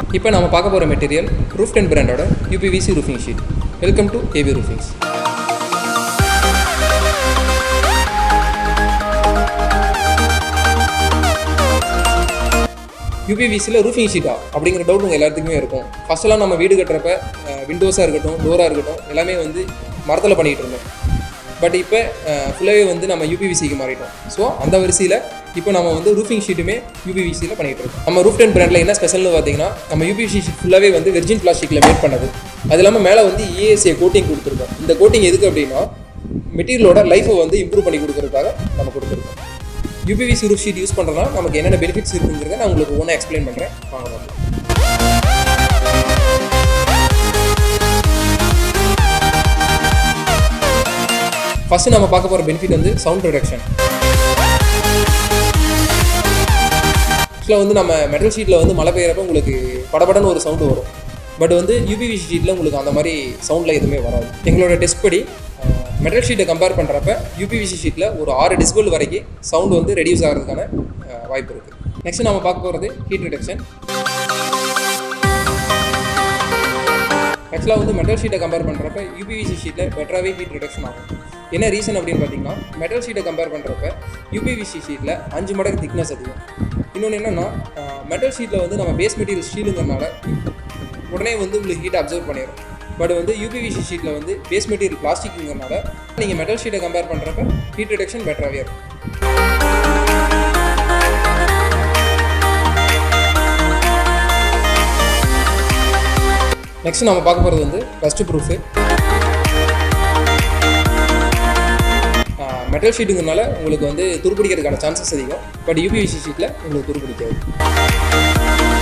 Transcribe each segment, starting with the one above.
இப்போ நம்ம பார்க்க போகிற மெட்டீரியல் ரூஃப் டென் பிராண்டோட UPVC roofing sheet welcome to AV roofings யூபிவிசியில் ரூஃபிங் ஷீட்டா அப்படிங்கிற டவுட் உங்கள் எல்லாத்துக்குமே இருக்கும் ஃபஸ்ட்டெல்லாம் நம்ம வீடு கட்டுறப்ப விண்டோஸாக இருக்கட்டும் டோராக இருக்கட்டும் எல்லாமே வந்து மரத்தில் பண்ணிகிட்டு இருந்தோம் பட் இப்போ ஃபுல்லாகவே வந்து நம்ம யூபிவிசிக்கு மாறிட்டோம் ஸோ அந்த வரிசையில் இப்போ நம்ம வந்து ரூஃபிங் ஷீட்டுமே யூபிவிசியில் பண்ணிகிட்டு இருக்கோம் நம்ம ரூஃப் டென் பிராண்டில் என்ன ஸ்பெஷல்னு பார்த்தீங்கன்னா நம்ம யூபிவிசி ஷீட் ஃபுல்லாகவே வந்து வெர்ஜின் பிளாஸ்டிக்கில் மேட் பண்ணது அது இல்லாமல் மேலே வந்து இஏஎஸ்ஏ கோட்டிங் கொடுத்துருக்கோம் இந்த கோட்டிங் எதுக்கு அப்படின்னா மெட்டீரியலோட லைஃப்பை வந்து இம்ப்ரூவ் பண்ணி கொடுக்கறதுக்காக நம்ம கொடுத்துருக்கோம் யூபிவிசி ரூஃப் ஷீட் யூஸ் பண்ணுறதுனால நமக்கு என்னென்ன பெனிஃபிட்ஸ் இருக்குங்கிறத நான் உங்களுக்கு ஒன்றா எக்ஸ்பிளைன் பண்ணுறேன் வாங்க பார்க்கலாம் ஃபஸ்ட்டு நம்ம பார்க்க போகிற பெனிஃபிட் வந்து சவுண்ட் ரிடக்ஷன் ஆக்சுவலாக வந்து நம்ம மெட்டல் ஷீட்டில் வந்து மழை பெய்யறப்ப உங்களுக்கு படபடன்னு ஒரு சவுண்டு வரும் பட் வந்து யூபிவிசி ஷீட்டில் உங்களுக்கு அந்த மாதிரி சவுண்டில் எதுவுமே வராது எங்களோட டெஸ்ட் படி மெட்டல் ஷீட்டை கம்பேர் பண்ணுறப்ப யூபிவிசி ஷீட்டில் ஒரு ஆறு டிஸ்பிள் வரைக்கும் சவுண்டு வந்து ரெடியூஸ் ஆகிறதுக்கான அஹ், வாய்ப்பு இருக்குது நெக்ஸ்ட் நம்ம பார்க்க போகிறது ஹீட் ரிடக்ஷன் ஆக்சுவலாக வந்து மெட்டல் ஷீட்டை கம்பேர் பண்ணுறப்ப யூபிவிசி ஷீட்டில் பெட்டராகவே ஹீட் ரிடக்ஷன் ஆகும் என்ன ரீசன் அப்படின்னு பார்த்தீங்கன்னா மெட்டல் ஷீட்டை கம்பேர் பண்ணுறப்ப யூபிவிசி ஷீட்டில் அஞ்சு மடங்கு திக்னஸ் அதிகம் இன்னொன்று என்னென்னா மெட்டல் ஷீட்டில் வந்து நம்ம பேஸ் மெட்டீரியல் ஸ்டீலுங்கிறனால உடனே வந்து உங்களுக்கு ஹீட் அப்சர்வ் பண்ணிடும் பட் வந்து யூபிவிசி ஷீட்டில் வந்து பேஸ் மெட்டீரியல் பிளாஸ்டிக்குங்கிறனால நீங்கள் மெட்டல் ஷீட்டை கம்பேர் பண்ணுறப்ப ஹீட் ரிடக்ஷன் பெட்டராகவே இருக்கும் நெக்ஸ்ட் நம்ம பார்க்க போகிறது வந்து ரஸ்ட் ப்ரூஃபு மெட்டல் ஷீட்டுங்கிறனால உங்களுக்கு வந்து துருப்பிடிக்கிறதுக்கான சான்சஸ் அதிகம் பட் யூபிவிசி ஷீட்டில் உங்களுக்கு துருப்பிடிக்காது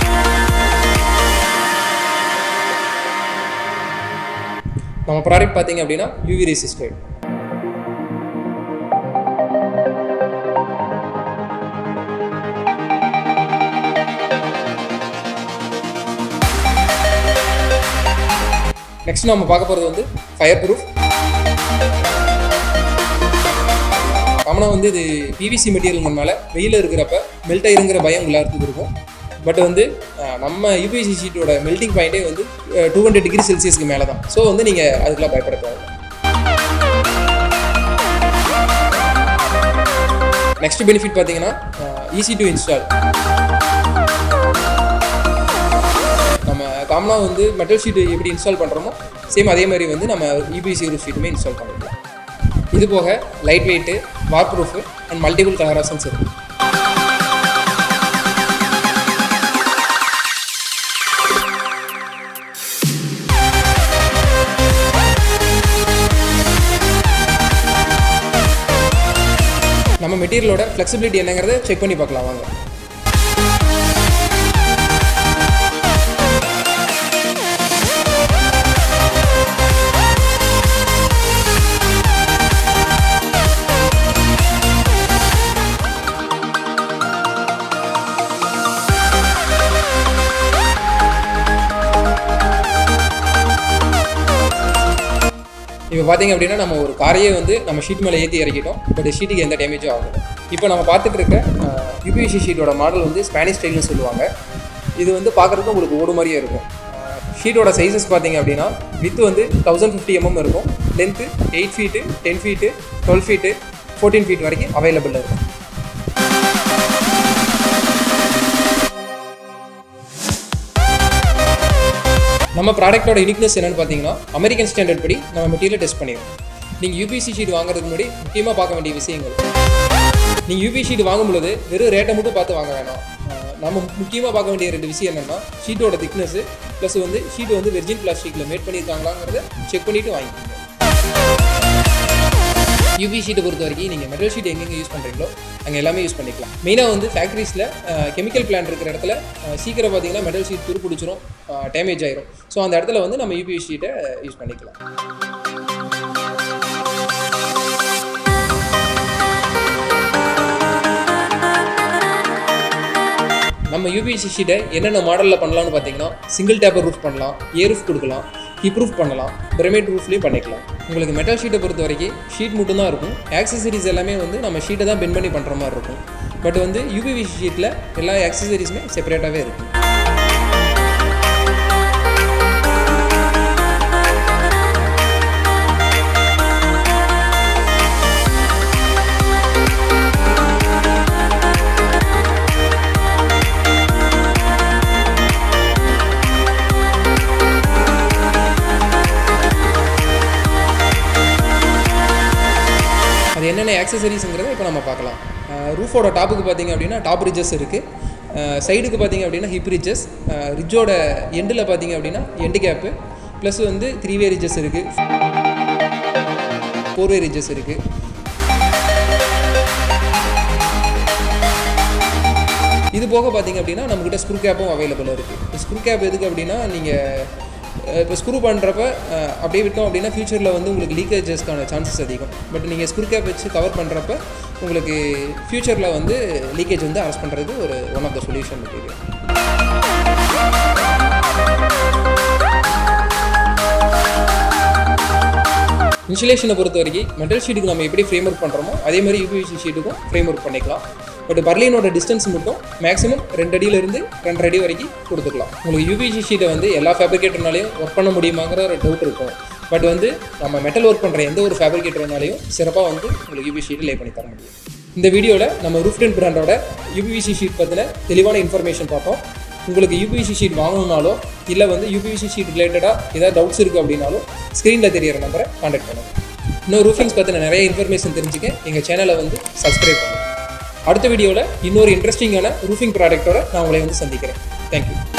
நம்ம ப்ராடக்ட் பார்த்தீங்க அப்படின்னா யூவி ரெசிஸ்டட் நெக்ஸ்ட் நம்ம பார்க்க போகிறது வந்து ஃபயர் ப்ரூஃப் காமனாக வந்து இது பிவிசி மெட்டீரியல்ங்கிறனால வெயில் இருக்கிறப்ப மெல்ட் ஆயிருங்கிற பயம் எல்லாத்துக்கும் இருக்கும் பட் வந்து அஹ், நம்ம யூபிசி ஷீட்டோட மெல்டிங் பாயிண்டே வந்து டூ ஹண்ட்ரட் டிகிரி செல்சியஸ்க்கு மேலே தான் ஸோ வந்து நீங்கள் அதுக்கெல்லாம் பயப்பட தேவை நெக்ஸ்ட் பெனிஃபிட் பார்த்தீங்கன்னா ஈஸி டு இன்ஸ்டால் நம்ம காமனாக வந்து மெட்டல் ஷீட் எப்படி இன்ஸ்டால் பண்ணுறோமோ சேம் அதே மாதிரி வந்து நம்ம யூபிசி ரூஃப் ஷீட்டுமே இன்ஸ்டால் பண்ணிக்கலாம் இது போக light weight water proof and multiple colour options இருக்குது நம்ம மெட்டீரியலோட ஃப்ளெக்சிபிலிட்டி என்னங்கிறத செக் பண்ணி பார்க்கலாம் வாங்க இப்போ பார்த்தீங்க அப்படின்னா நம்ம ஒரு காரையே வந்து நம்ம ஷீட் மேலே ஏற்றி இறக்கிட்டோம் பட் ஷீட்டுக்கு எந்த டேமேஜும் ஆகல இப்போ நம்ம பார்த்துட்டு இருக்க யூபிவிசி ஷீட்டோட மாடல் வந்து ஸ்பானிஷ் ஸ்டைல்னு சொல்லுவாங்க இது வந்து பார்க்குறதுக்கு உங்களுக்கு ஓடு மாதிரியே இருக்கும் ஷீட்டோட சைஸஸ் பார்த்தீங்க அப்படின்னா வித் வந்து தௌசண்ட் ஃபிஃப்டி எம்எம் இருக்கும் length eight feet ten feet twelve feet fourteen feet வரைக்கும் அவைலபிள் இருக்கும் நம்ம ப்ராடக்ட்டோட யூனிக்னஸ் என்னன்னு பார்த்தீங்கன்னா அமெரிக்கன் ஸ்டாண்டர்ட் படி நம்ம மெட்டீரியல் டெஸ்ட் பண்ணிடுவோம் நீங்கள் யூபிசி ஷீட் வாங்குறதுக்கு முன்னாடி முக்கியமாக பார்க்க வேண்டிய விஷயங்கள் நீங்கள் யூபி ஷீட் வாங்கும் பொழுது வெறும் ரேட்டை மட்டும் பார்த்து வாங்க வேணாம் அஹ் நம்ம முக்கியமாக பார்க்க வேண்டிய ரெண்டு விஷயம் என்னென்னா ஷீட்டோட திக்னஸ் ப்ளஸ் வந்து ஷீட் வந்து வெர்ஜின் பிளாஸ்டிக்கில் மேட் பண்ணியிருக்காங்களாங்கிறத செக் பண்ணிவிட்டு வாங்கிக்கோங்க யூபி ஷீட்டை பொறுத்த வரைக்கும் நீங்கள் மெட்டல் ஷீட் எங்கெங்கே யூஸ் பண்ணுறீங்களோ அங்கே எல்லாமே யூஸ் பண்ணிக்கலாம் மெயினாக வந்து ஃபேக்ட்ரிஸில் கெமிக்கல் பிளான்ட் இருக்கிற இடத்துல அஹ், சீக்கிரம் பார்த்தீங்கன்னா மெட்டல் ஷீட் துரு பிடிச்சிரும் டேமேஜ் ஆயிரும் ஸோ அந்த இடத்துல வந்து நம்ம யூபி ஷீட்டை யூஸ் பண்ணிக்கலாம் நம்ம யூபிசி ஷீட்டை என்னென்ன மாடலில் பண்ணலாம்னு பார்த்தீங்கன்னா சிங்கிள் டேப்பர் ரூஃப் பண்ணலாம் ஏ ரூஃப் கொடுக்கலாம் ஹிப் ரூஃப் பண்ணலாம் பிரமிட் ரூஃப்லேயும் பண்ணிக்கலாம் உங்களுக்கு மெட்டல் ஷீட்டை பொறுத்த வரைக்கும் ஷீட் மட்டும் தான் இருக்கும் ஆக்சசரிஸ் எல்லாமே வந்து நம்ம ஷீட்டை தான் பெண்ட் பண்ணி பண்ணுற மாதிரி இருக்கும் பட் வந்து யூபிவி ஷீட்டில் எல்லா ஆக்சசரிஸுமே செப்பரேட்டாகவே இருக்கும் அது என்னென்ன ஆக்சசரிஸுங்கிறத இப்போ நம்ம பார்க்கலாம் ரூஃபோட டாப்புக்கு பார்த்தீங்க அப்படின்னா டாப் ரிஜஸ் இருக்குது சைடுக்கு பார்த்தீங்க அப்படின்னா ஹிப் ரிஜஸ் ரிஜோட எண்டில் பார்த்தீங்க அப்படின்னா எண்டு கேப்பு ப்ளஸ் வந்து த்ரீ வே ரிஜஸ் இருக்குது ஃபோர் வே ரிஜஸ் இருக்குது இது போக பார்த்தீங்க அப்படின்னா நம்மக்கிட்ட ஸ்க்ரூ கேப்பும் அவைலபிளாக இருக்குது ஸ்க்ரூ கேப் எதுக்கு அப்படின்னா நீங்கள் இப்போ ஸ்க்ரூ பண்ணுறப்ப அப்படியே விட்டோம் அப்படின்னா ஃப்யூச்சரில் வந்து உங்களுக்கு லீக்கேஜஸ்க்கான சான்சஸ் அதிகம் பட் நீங்கள் ஸ்க்ரூ கேப் வச்சு கவர் பண்ணுறப்ப உங்களுக்கு ஃப்யூச்சரில் வந்து லீக்கேஜ் வந்து அரெஸ்ட் பண்ணுறது ஒரு one of the solution material இன்சுலேஷனை பொறுத்த வரைக்கும் மெட்டல் ஷீட்டுக்கு நம்ம எப்படி ஃப்ரேம் ஒர்க் பண்ணுறோமோ அதே மாதிரி யூபிவிசி ஷீட்டுக்கும் ஃப்ரேம் ஒர்க் பண்ணிக்கலாம் பட் பர்லினோட டிஸ்டன்ஸ் மட்டும் மேக்ஸிமம் ரெண்டு அடியிலிருந்து ரெண்டரை அடி வரைக்கும் கொடுத்துக்கலாம் உங்களுக்கு யூபிசி ஷீட்டை வந்து எல்லா ஃபேப்ரிகேட்டர்னாலையும் ஒர்க் பண்ண முடியுமாங்கிற ஒரு டவுட் இருக்கும் பட் வந்து நம்ம மெட்டல் ஒர்க் பண்ணுற எந்த ஒரு ஃபேப்ரிகேட்டர்னாலையும் சிறப்பாக வந்து உங்களுக்கு யூபி ஷீட் லே பண்ணி தர முடியும் இந்த வீடியோவில் நம்ம ரூஃப்டன் பிராண்டோட யூபிவிசி ஷீட் பற்றின தெளிவான இன்ஃபர்மேஷன் பார்த்தோம் உங்களுக்கு யூபிவிசி ஷீட் வாங்கணும்னாலோ இல்லை வந்து யூபிவிசி ஷீட் ரிலேட்டடாக ஏதாவது டவுட்ஸ் இருக்குது அப்படின்னாலும் ஸ்க்ரீனில் தெரியிற நம்பரை காண்டாக்ட் பண்ணுங்கள் இன்னும் ரூஃபிங்ஸ் பற்றின நிறைய இன்ஃபர்மேஷன் தெரிஞ்சுக்க எங்கள் சேனலை வந்து சப்ஸ்கிரைப் பண்ணுங்கள் அடுத்த வீடியோவில் இன்னொரு இன்ட்ரெஸ்டிங்கான ரூஃபிங் ப்ராடக்ட்டோட நான் உங்களை வந்து சந்திக்கிறேன் தேங்க்யூ